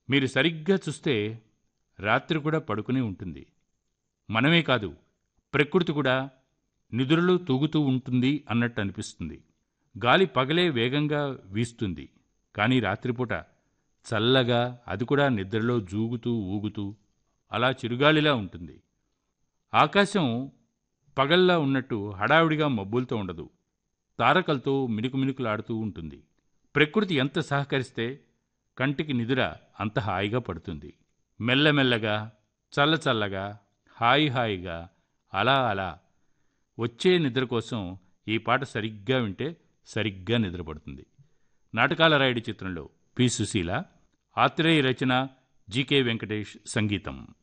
మీరు సరిగ్గా చూస్తే రాత్రి కూడా పడుకుని ఉంటుంది మనమే కాదు ప్రకృతి కూడా నిద్రలో తూగుతూ ఉంటుంది అన్నట్టు అనిపిస్తుంది గాలి పగలే వేగంగా వీస్తుంది కానీ రాత్రిపూట చల్లగా అది కూడా నిద్రలో జూగుతూ ఊగుతూ అలా చిరుగాలిలా ఉంటుంది ఆకాశం పగల్లా ఉన్నట్టు హడావిడిగా మబ్బులతో ఉండదు తారకలతో మినుకు మినుకులాడుతూ ఉంటుంది ప్రకృతి ఎంత సహకరిస్తే కంటికి నిద్ర అంత హాయిగా పడుతుంది మెల్లమెల్లగా చల్లచల్లగా హాయి హాయిగా అలా అలా వచ్చే నిద్ర కోసం ఈ పాట సరిగ్గా వింటే సరిగ్గా నిద్రపడుతుంది నాటకాల రాయుడి చిత్రంలో పి సుశీల ఆత్రేయ రచన జీకే వెంకటేష్ సంగీతం